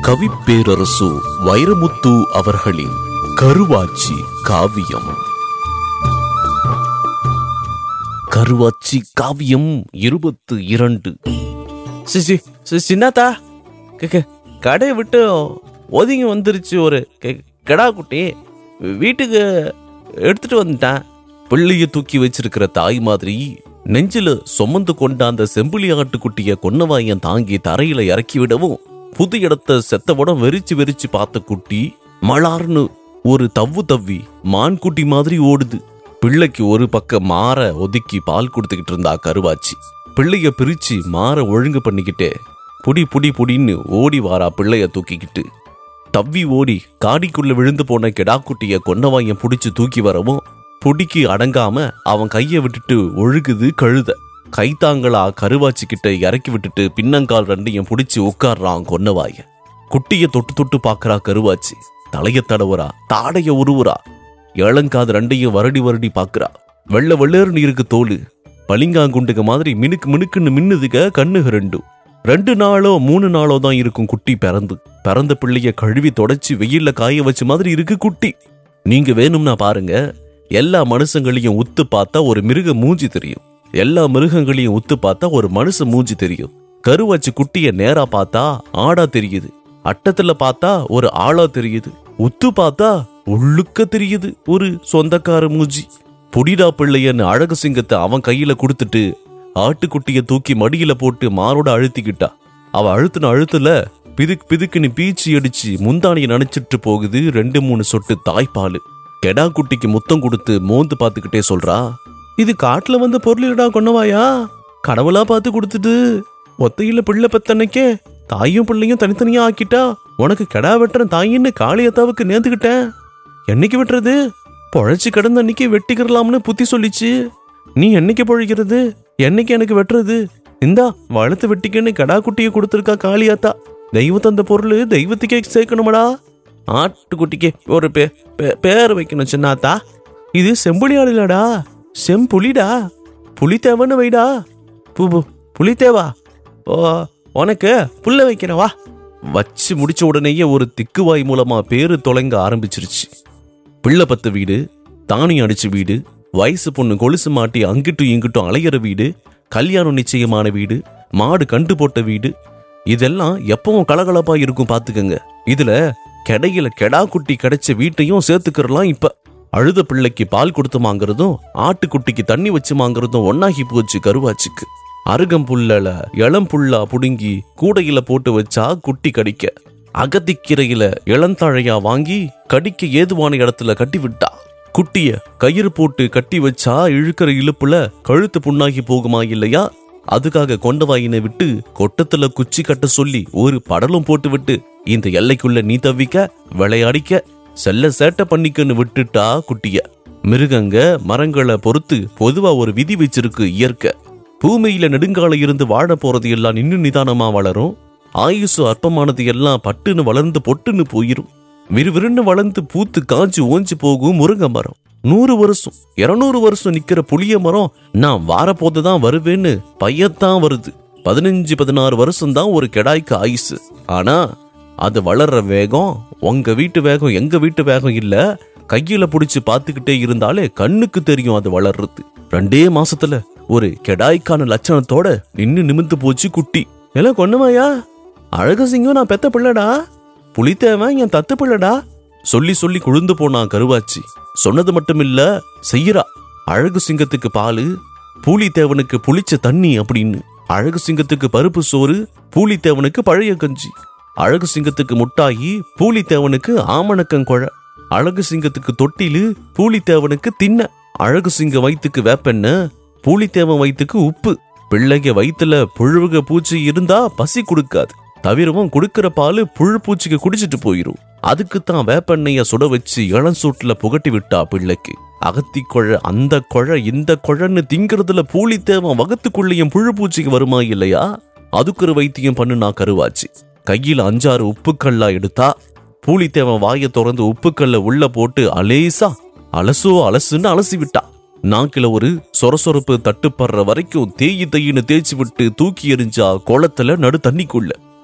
கவிப்பேரரசு வைரமுத்து அவர்களின் கருவாச்சி காவியம் கருவாச்சி காவியம் இருபத்து இரண்டு சிசி சி- சின்னாத்தா க- க- கடையை விட்டு ஒதுங்கி வந்துருச்சு ஒரு கெ- கெடா குட்டி வீட்டுக்கு எடுத்துட்டு வந்துட்டேன் பிள்ளைய தூக்கி வச்சிருக்கிற தாய் மாதிரி நெஞ்சில சுமந்து கொண்ட அந்த செம்பிளி ஆட்டுக்குட்டிய கொன்னவாயன் தாங்கி தரையில இறக்கி விடவும் புது இடத்த செத்தவடம் வெறிச்சு வெறிச்சு பார்த்த குட்டி மளார்னு ஒரு தவ்வு தவ்வி மான் குட்டி மாதிரி ஓடுது பிள்ளைக்கு ஒரு பக்கம் மாற ஒதுக்கி பால் கொடுத்துக்கிட்டு இருந்தா கருவாச்சி பிள்ளைய பிரிச்சு மாற ஒழுங்கு பண்ணிக்கிட்டே புடி புடி புடின்னு ஓடி வாரா பிள்ளைய தூக்கிக்கிட்டு தவ்வி ஓடி காடிக்குள்ள விழுந்து போன கெடாக்குட்டிய கொன்னவாயன் புடிச்சு தூக்கி வரவும் புடிக்கு அடங்காம அவன் கைய விட்டுட்டு ஒழுகுது கழுத கைத்தாங்களா கருவாச்சி கிட்ட இறக்கி விட்டுட்டு பின்னங்கால் ரெண்டையும் புடிச்சு உட்கார்றான் கொன்னவாய குட்டிய தொட்டு தொட்டு பாக்குறா கருவாச்சி தலைய தடவுறா தாடைய உருவுறா இளங்காது ரெண்டையும் வருடி வருடி பாக்குறா வெள்ளை வெள்ளேர்னு இருக்கு தோலு பளிங்காங்குண்டுக மாதிரி மினுக்கு மினுக்குன்னு மின்னுதுக கண்ணுக ரெண்டும் ரெண்டு நாளோ மூணு நாளோ தான் இருக்கும் குட்டி பிறந்து பிறந்த பிள்ளைய கழுவி தொடச்சி வெயில்ல காய வச்ச மாதிரி இருக்கு குட்டி நீங்க வேணும்னா பாருங்க எல்லா மனுஷங்களையும் உத்து பார்த்தா ஒரு மிருக மூஞ்சி தெரியும் எல்லா மிருகங்களையும் உத்து பார்த்தா ஒரு மனுஷ மூஞ்சி தெரியும் கரு வச்சு குட்டிய நேரா பார்த்தா ஆடா தெரியுது அட்டத்துல பார்த்தா ஒரு ஆளா தெரியுது உத்து பார்த்தா உள்ளுக்க தெரியுது ஒரு சொந்தக்கார மூஞ்சி புடிடா பிள்ளையன்னு அழகு சிங்கத்தை அவன் கையில கொடுத்துட்டு ஆட்டுக்குட்டிய தூக்கி மடியில போட்டு மாரோட அழுத்திக்கிட்டா அவ அழுத்தின அழுத்துல பிதுக் பிதுக்குன்னு பீச்சி அடிச்சு முந்தானிய நினைச்சிட்டு போகுது ரெண்டு மூணு சொட்டு தாய்ப்பால் கெடா குட்டிக்கு முத்தம் கொடுத்து மோந்து பார்த்துக்கிட்டே சொல்றா இது காட்டுல வந்த பொருளிடா கொன்னவாயா கடவுளா பார்த்து கொடுத்துட்டு ஒத்தையில பிள்ளை பெத்தன்னைக்கே தாயும் பிள்ளையும் தனித்தனியா ஆக்கிட்டா உனக்கு கெடா வெட்டுறேன் தாயின்னு காளியத்தாவுக்கு நேர்ந்துக்கிட்டேன் என்னைக்கு வெட்டுறது பொழைச்சு கிடந்த அன்னைக்கு வெட்டிக்கிறலாம்னு புத்தி சொல்லிச்சு நீ என்னைக்கு பொழைக்கிறது என்னைக்கு எனக்கு வெட்டுறது இந்தா வளர்த்து வெட்டிக்கன்னு கடா குட்டியை கொடுத்துருக்கா காளியாத்தா தெய்வம் தந்த பொருள் தெய்வத்துக்கே சேர்க்கணுமடா ஆட்டுக்குட்டிக்கு ஒரு பே பே- பேர் வைக்கணும் சின்னாத்தா இது செம்புலியாள் இல்லடா செம்புலிடா புலித்தேவன்னு வைடா பு பு- புலித்தேவா ஓ உனக்கு புல்ல வைக்கிறவா வச்சு முடிச்ச உடனேயே ஒரு திக்குவாய் மூலமா பேரு தொலைங்க ஆரம்பிச்சிருச்சு பிள்ளை பத்து வீடு தானியம் அடிச்ச வீடு வயசு பொண்ணு கொலுசு மாட்டி அங்கிட்டும் இங்கிட்டும் அலையிற வீடு கல்யாணம் நிச்சயமான வீடு மாடு கண்டு போட்ட வீடு இதெல்லாம் எப்பவும் கலகலப்பா இருக்கும் பாத்துக்கங்க இதுல கிடையில கெடா குட்டி கிடைச்ச வீட்டையும் சேர்த்துக்கிறலாம் இப்ப அழுத பிள்ளைக்கு பால் கொடுத்து வாங்குறதும் ஆட்டுக்குட்டிக்கு தண்ணி வச்சு வாங்குறதும் ஒன்னாகி போச்சு கருவாச்சுக்கு அருகம்புல்லல இளம் புல்லா புடுங்கி கூடையில போட்டு வச்சா குட்டி கடிக்க அகத்திக்கீரையில இளந்தழையா வாங்கி கடிக்க ஏதுவான இடத்துல கட்டி விட்டா குட்டிய கயிறு போட்டு கட்டி வச்சா இழுக்கிற இழுப்புல கழுத்து புண்ணாகி போகுமா இல்லையா அதுக்காக கொண்டவாயினை விட்டு கொட்டத்துல குச்சி கட்ட சொல்லி ஒரு படலும் போட்டு விட்டு இந்த எல்லைக்குள்ள நீ தவிக்க விளையாடிக்க செல்ல சேட்டை பண்ணிக்கன்னு விட்டுட்டா குட்டிய மிருகங்க மரங்களை பொறுத்து பொதுவா ஒரு விதி வச்சிருக்கு இயற்கை பூமியில நெடுங்கால இருந்து வாழ போறது எல்லாம் நின்னு நிதானமா வளரும் ஆயுசு அற்பமானது எல்லாம் பட்டுன்னு வளர்ந்து பொட்டுன்னு போயிரும் விறுவிறுன்னு வளர்ந்து பூத்து காஞ்சு ஓஞ்சு போகும் முருங்கை மரம் நூறு வருஷம் இருநூறு வருஷம் நிக்கிற புளிய மரம் நான் வாரப்போது தான் வருவேன்னு பையத்தான் வருது பதினஞ்சு பதினாறு வருஷம் தான் ஒரு கெடாய்க்கு ஆயுசு ஆனா அது வளர்ற வேகம் உங்க வீட்டு வேகம் எங்க வீட்டு வேகம் இல்ல கையில புடிச்சு பார்த்துக்கிட்டே இருந்தாலே கண்ணுக்கு தெரியும் அது வளர்றது ரெண்டே மாசத்துல ஒரு கெடாய்க்கான லட்சணத்தோட நின்னு நிமிந்து போச்சு குட்டி எல்லாம் கொன்னுமாயா அழகு சிங்கம் நான் பெத்த பிள்ளடா புலித்தேவன் என் தத்து பிள்ளடா சொல்லி சொல்லி குழுந்து போனான் கருவாச்சி சொன்னது மட்டும் இல்ல செய்யறா அழகு சிங்கத்துக்கு பாலு பூலித்தேவனுக்கு புளிச்ச தண்ணி அப்படின்னு அழகு சிங்கத்துக்கு பருப்பு சோறு பூலித்தேவனுக்கு பழைய கஞ்சி அழகு சிங்கத்துக்கு முட்டாயி பூலித்தேவனுக்கு ஆமணக்கங்கொழ அழகு சிங்கத்துக்கு தொட்டிலு பூலித்தேவனுக்கு தின்ன அழகு சிங்க வயித்துக்கு வேப்பெண்ண பூலித்தேவன் வயித்துக்கு உப்பு பிள்ளைங்க வயித்துல புழுவுக பூச்சி இருந்தா பசி கொடுக்காது தவிரவும் கொடுக்கிற பால் புழு பூச்சிக்கு குடிச்சிட்டு போயிரும் அதுக்கு தான் வேப்பெண்ணெய சுட வச்சு இளஞ்சூட்டுல புகட்டி விட்டா பிள்ளைக்கு அகத்தி கொழ அந்த கொழ இந்த கொழன்னு திங்கிறதுல பூலித்தேவன் வகத்துக்குள்ளேயும் புழு பூச்சிக்கு வருமா இல்லையா அதுக்கு ஒரு வைத்தியம் பண்ணுனா கருவாச்சு கையில அஞ்சாறு உப்புக்கல்லா எடுத்தா பூலித்தேவன் வாயை திறந்து உப்புக்கல்ல உள்ள போட்டு அலேசா அலசோ அலசுன்னு அலசி விட்டா நாக்கில ஒரு சொரசொரப்பு தட்டுப்படுற வரைக்கும் தேயி தையின்னு தேய்ச்சி விட்டு தூக்கி எறிஞ்சா குளத்துல நடு தண்ணிக்குள்ள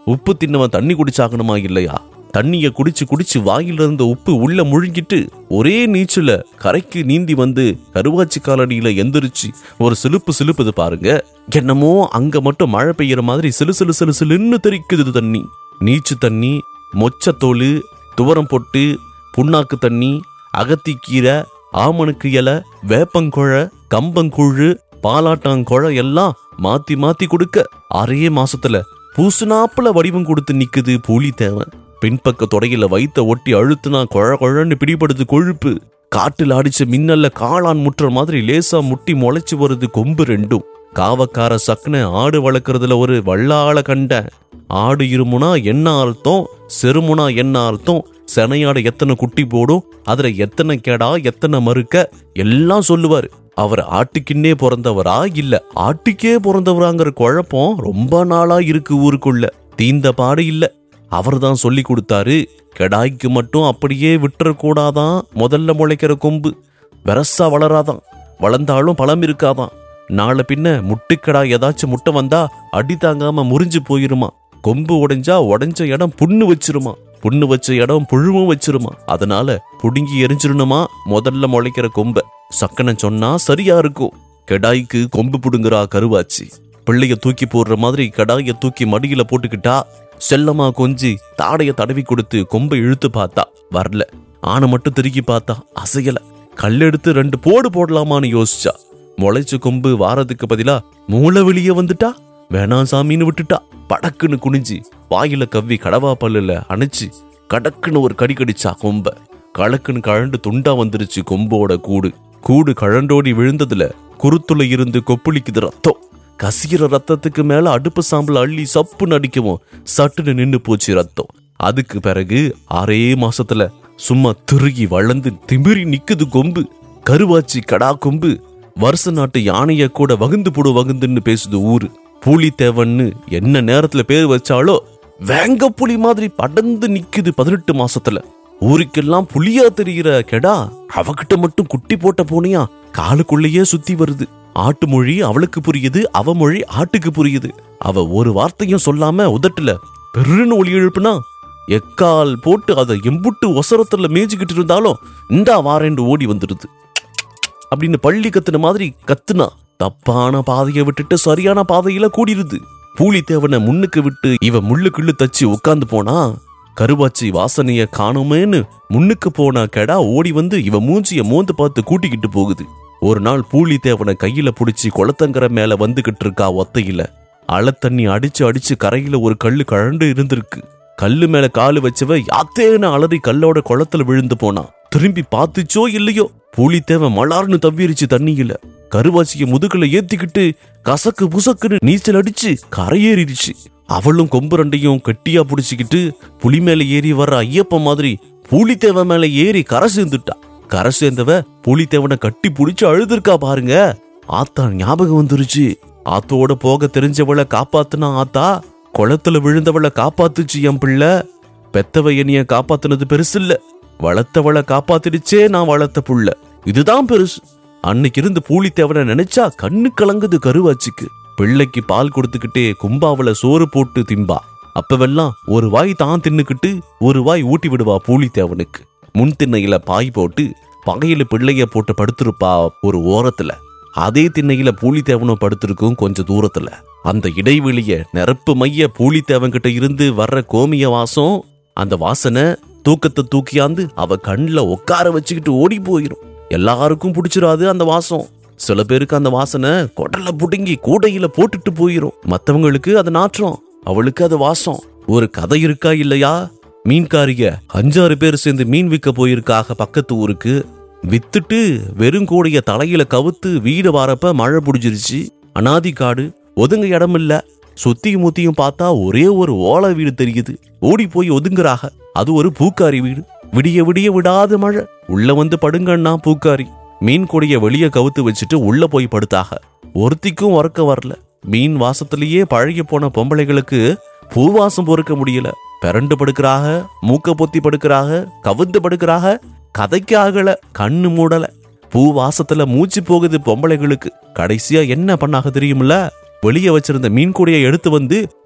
உப்பு தின்னவன் தண்ணி குடிச்சாகணுமா இல்லையா தண்ணிய குடிச்சு குடிச்சு வாயில இருந்த உப்பு உள்ள முழுங்கிட்டு ஒரே நீச்சல கரைக்கு நீந்தி வந்து கருவாச்சி காலடியில எந்திரிச்சு ஒரு சிலுப்பு சிலுப்புது பாருங்க என்னமோ அங்க மட்டும் மழை பெய்யற மாதிரி சிலு சிலு சிலு சிலுன்னு தெரிக்குது தண்ணி நீச்சு தண்ணி மொச்சத்தோல் துவரம் பொட்டு புண்ணாக்கு தண்ணி அகத்திக்கீரை ஆமணுக்கு இலை வேப்பங்குழ கம்பங்கூழு பாலாட்டாங்குழ எல்லாம் மாத்தி மாத்தி கொடுக்க அரையே மாசத்துல பூசுனாப்புல வடிவம் கொடுத்து நிக்குது பூலி தேவன் பின்பக்க தொடையில வைத்த ஒட்டி அழுத்துனா குழ குழன்னு பிடிபடுது கொழுப்பு காட்டுல அடிச்ச மின்னல்ல காளான் முட்டுற மாதிரி லேசா முட்டி முளைச்சு வருது கொம்பு ரெண்டும் காவக்கார சக்குன ஆடு வளர்க்கறதுல ஒரு வல்லாள கண்ட ஆடு இருமுனா என்ன அர்த்தம் செருமுனா என்ன அர்த்தம் செனையாடு எத்தனை குட்டி போடும் அதுல எத்தனை கெடா எத்தனை மறுக்க எல்லாம் சொல்லுவாரு அவர் ஆட்டுக்குன்னே பிறந்தவரா இல்ல ஆட்டுக்கே பிறந்தவராங்கிற குழப்பம் ரொம்ப நாளா இருக்கு ஊருக்குள்ள தீந்த பாடு இல்ல அவர் தான் சொல்லி கொடுத்தாரு கெடாய்க்கு மட்டும் அப்படியே விட்டுறக்கூடாதான் முதல்ல முளைக்கிற கொம்பு வெரசா வளராதான் வளர்ந்தாலும் பழம் இருக்காதான் நாளை பின்ன முட்டுக்கடா ஏதாச்சும் முட்டை வந்தா அடி தாங்காம முறிஞ்சு போயிருமா கொம்பு உடைஞ்சா உடைஞ்ச இடம் புண்ணு வச்சிருமா புண்ணு வச்ச இடம் புழுவும் வச்சிருமா அதனால புடுங்கி எரிஞ்சிடணுமா முதல்ல முளைக்கிற கொம்ப சக்கனை சொன்னா சரியா இருக்கும் கெடாய்க்கு கொம்பு புடுங்குறா கருவாச்சி பிள்ளைய தூக்கி போடுற மாதிரி கடாய தூக்கி மடியில போட்டுக்கிட்டா செல்லமா கொஞ்சி தாடைய தடவி கொடுத்து கொம்பை இழுத்து பார்த்தா வரல ஆனை மட்டும் திருக்கி பார்த்தா அசையல கல்லெடுத்து ரெண்டு போடு போடலாமான்னு யோசிச்சா முளைச்ச கொம்பு வாரதுக்கு பதிலா மூளை வெளியே வந்துட்டா வேணாம் சாமின்னு விட்டுட்டா படக்குன்னு குனிஞ்சு வாயில கவ்வி கடவா பல்லுல அணைச்சு கடக்குன்னு ஒரு கடி கடிச்சா கொம்ப கலக்குன்னு கழண்டு துண்டா வந்துருச்சு கொம்போட கூடு கூடு கழண்டோடி விழுந்ததுல குருத்துல இருந்து கொப்புளிக்குது ரத்தம் கசிகிற ரத்தத்துக்கு மேல அடுப்பு சாம்பல் அள்ளி சப்புன்னு அடிக்கவும் சட்டுன்னு நின்னு போச்சு ரத்தம் அதுக்கு பிறகு ஆறே மாசத்துல சும்மா திருகி வளர்ந்து திமிரி நிக்குது கொம்பு கருவாச்சி கடா கொம்பு வருஷ நாட்டு யானைய கூட வகுந்து போடு வகுந்துன்னு பேசுது ஊரு பூலித்தேவன்னு என்ன நேரத்துல பேர் வச்சாலோ வேங்க புலி மாதிரி படர்ந்து நிக்குது பதினெட்டு மாசத்துல ஊருக்கெல்லாம் புலியா தெரிகிற கெடா அவகிட்ட மட்டும் குட்டி போட்ட பூனையா காலுக்குள்ளேயே சுத்தி வருது ஆட்டு மொழி அவளுக்கு புரியுது அவ மொழி ஆட்டுக்கு புரியுது அவ ஒரு வார்த்தையும் சொல்லாம உதட்டுல பெருன்னு ஒளி எழுப்புனா எக்கால் போட்டு அதை எம்புட்டு ஒசரத்துல மேய்ச்சிக்கிட்டு இருந்தாலும் இந்தா வாரேண்டு ஓடி வந்துடுது அப்படின்னு பள்ளி கத்துன மாதிரி கத்துனா தப்பான பாதையை விட்டுட்டு சரியான பாதையில கூடிருது பூலித்தேவனை முன்னுக்கு விட்டு இவ முள்ளுக்குள்ளு தச்சு உட்கார்ந்து போனா கருவாச்சி வாசனைய காணுமேன்னு முன்னுக்கு போன கெடா ஓடி வந்து இவ மூஞ்சிய மோந்து பார்த்து கூட்டிக்கிட்டு போகுது ஒரு நாள் பூலித்தேவனை கையில புடிச்சு குளத்தங்கரை மேல வந்துகிட்டு இருக்கா ஒத்தையில அழத்தண்ணி அடிச்சு அடிச்சு கரையில ஒரு கல்லு கழண்டு இருந்திருக்கு கல்லு மேல காலு வச்சவ யாத்தேன்னு அலறி கல்லோட குளத்துல விழுந்து போனான் திரும்பி பார்த்துச்சோ இல்லையோ பூலித்தேவன் மலார்னு தவ்விருச்சு தண்ணியில கருவாச்சிய முதுகுல ஏத்திக்கிட்டு கசக்கு புசக்குன்னு நீச்சல் அடிச்சு கரையேறிடுச்சு அவளும் கொம்பு ரெண்டையும் கெட்டியா புடிச்சுக்கிட்டு புலி மேல ஏறி வர்ற ஐயப்பன் மாதிரி பூலித்தேவன் மேல ஏறி கரை சேர்ந்துட்டா கரை சேர்ந்தவ பூலித்தேவனை கட்டி புடிச்சு அழுதுருக்கா பாருங்க ஆத்தா ஞாபகம் வந்துருச்சு ஆத்தோட போக தெரிஞ்சவளை காப்பாத்துனா ஆத்தா குளத்துல விழுந்தவளை காப்பாத்துச்சு என் பிள்ளை பெத்தவ என்னைய காப்பாத்துனது பெருசு இல்ல வளர்த்தவளை காப்பாத்திடுச்சே நான் வளர்த்த புள்ள இதுதான் பெருசு அன்னைக்கு இருந்து பூலித்தேவனை நினைச்சா கண்ணு கலங்குது கருவாச்சிக்கு பிள்ளைக்கு பால் கொடுத்துக்கிட்டே கும்பாவுல சோறு போட்டு திம்பா அப்பவெல்லாம் ஒரு வாய் தான் தின்னுக்கிட்டு ஒரு வாய் ஊட்டி விடுவா பூலித்தேவனுக்கு முன் திண்ணையில பாய் போட்டு பகையில பிள்ளைய போட்டு படுத்திருப்பா ஒரு ஓரத்துல அதே திண்ணையில பூலித்தேவனும் படுத்திருக்கும் கொஞ்சம் தூரத்துல அந்த இடைவெளிய நெருப்பு மைய பூலித்தேவன் கிட்ட இருந்து வர்ற கோமிய வாசம் அந்த வாசனை தூக்கத்தை தூக்கியாந்து அவ கண்ணுல உட்கார வச்சுக்கிட்டு ஓடி போயிரும் எல்லாருக்கும் பிடிச்சிராது அந்த வாசம் சில பேருக்கு அந்த வாசனை கொடல புடுங்கி கூடையில போட்டுட்டு போயிரும் மத்தவங்களுக்கு அது நாற்றம் அவளுக்கு அது வாசம் ஒரு கதை இருக்கா இல்லையா மீன்காரிய அஞ்சாறு பேர் சேர்ந்து மீன் விற்க போயிருக்காக பக்கத்து ஊருக்கு வித்துட்டு வெறும் கூடைய தலையில கவுத்து வீடு வாரப்ப மழை புடிச்சிருச்சு அனாதி காடு ஒதுங்க இடம் இல்ல சுத்தியும் முத்தியும் பார்த்தா ஒரே ஒரு ஓலை வீடு தெரியுது ஓடி போய் ஒதுங்குறாக அது ஒரு பூக்காரி வீடு விடிய விடிய விடாத மழை உள்ள வந்து படுங்கண்ணா பூக்காரி மீன் கொடிய வெளிய கவுத்து வச்சுட்டு உள்ள போய் படுத்தாக ஒருத்திக்கும் உறக்க வரல மீன் வாசத்திலேயே பழகி போன பொம்பளைகளுக்கு பூவாசம் பொறுக்க முடியல பிறண்டு படுக்கிறாக மூக்க பொத்தி படுக்கிறாக கவுந்து படுக்கிறாக கதைக்கு ஆகல கண்ணு மூடல பூ வாசத்துல மூச்சு போகுது பொம்பளைகளுக்கு கடைசியா என்ன பண்ணாக தெரியுமில்ல வெளியே வச்சிருந்த மீன் கூடைய எடுத்து வந்து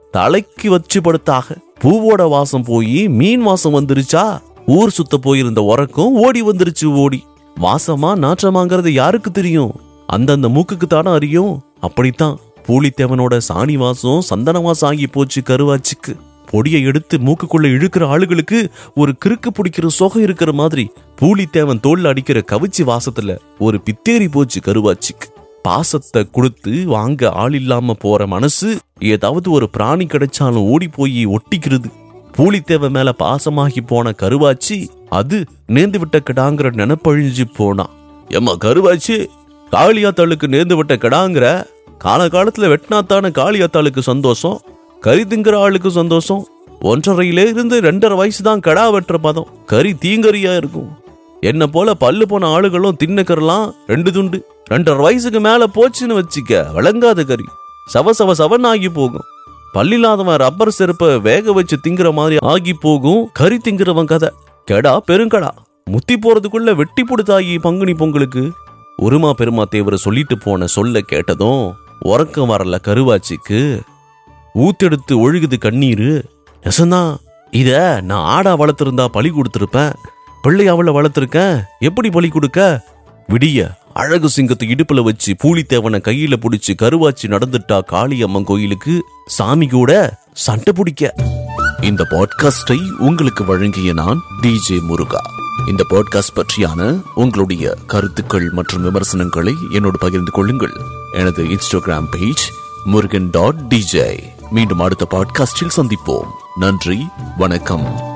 தலைக்கு வச்சு படுத்தாக பூவோட வாசம் போய் மீன் வாசம் வந்துருச்சா ஊர் சுத்த போயிருந்த உறக்கம் ஓடி வந்துருச்சு ஓடி வாசமா நாற்றமாங்கிறது யாருக்கு தெரியும் அந்தந்த மூக்குக்கு தானே அறியும் அப்படித்தான் பூலித்தேவனோட சாணி வாசம் சந்தன வாசம் ஆகி போச்சு கருவாச்சிக்கு பொடியை எடுத்து மூக்குக்குள்ள இழுக்கிற ஆளுகளுக்கு ஒரு கிறுக்கு பிடிக்கிற சுகம் இருக்கிற மாதிரி பூலித்தேவன் தோல்ல அடிக்கிற கவிச்சி வாசத்துல ஒரு பித்தேறி போச்சு கருவாச்சிக்கு பாசத்தை கொடுத்து வாங்க ஆள் இல்லாம போற மனசு ஏதாவது ஒரு பிராணி கிடைச்சாலும் ஓடி போய் ஒட்டிக்கிறது பூலித்தேவன் மேல பாசமாகி போன கருவாச்சி அது நேர்ந்து விட்ட கிடாங்கிற நினைப்பழிஞ்சு போனா ஏம்மா கருவாச்சி காளியாத்தாளுக்கு நேர்ந்து விட்ட கிடாங்கிற காலகாலத்துல வெட்டினாத்தான காளியாத்தாளுக்கு சந்தோஷம் கறி திங்கிற ஆளுக்கு சந்தோஷம் ஒன்றரையில இருந்து ரெண்டரை வயசு தான் கடா வெட்டுற பதம் கறி தீங்கரியா இருக்கும் என்ன போல பல்லு போன ஆளுகளும் தின்னக்கறலாம் ரெண்டு துண்டு ரெண்டரை வயசுக்கு மேல போச்சுன்னு வச்சுக்க விளங்காத கறி சவ சவ சவன் ஆகி போகும் பல்லில்லாதவன் ரப்பர் செருப்பை வேக வச்சு திங்கிற மாதிரி ஆகி போகும் கறி திங்கிறவன் கதை கெடா பெருங்கடா முத்தி போறதுக்குள்ள வெட்டி புடுத்தாகி பங்குனி பொங்கலுக்கு உருமா பெருமா தேவரை சொல்லிட்டு போன சொல்ல கேட்டதும் உறக்கம் வரல கருவாச்சிக்கு ஊத்தெடுத்து ஒழுகுது கண்ணீரு நெசந்தான் இத நான் ஆடா வளர்த்திருந்தா பலி கொடுத்திருப்பேன் பிள்ளையாவள வளர்த்திருக்கேன் எப்படி பலி கொடுக்க விடிய அழகு சிங்கத்தை இடுப்புல வச்சு பூலித்தேவனை கையில புடிச்சு கருவாச்சி நடந்துட்டா காளியம்மன் கோயிலுக்கு சாமி கூட சண்டை பிடிக்க இந்த பாட்காஸ்டை உங்களுக்கு வழங்கிய நான் டிஜே முருகா இந்த பாட்காஸ்ட் பற்றியான உங்களுடைய கருத்துக்கள் மற்றும் விமர்சனங்களை என்னோடு பகிர்ந்து கொள்ளுங்கள் எனது Instagram page Murugan dot D J மீண்டும் அடுத்த பாட்காஸ்டில் சந்திப்போம் நன்றி வணக்கம்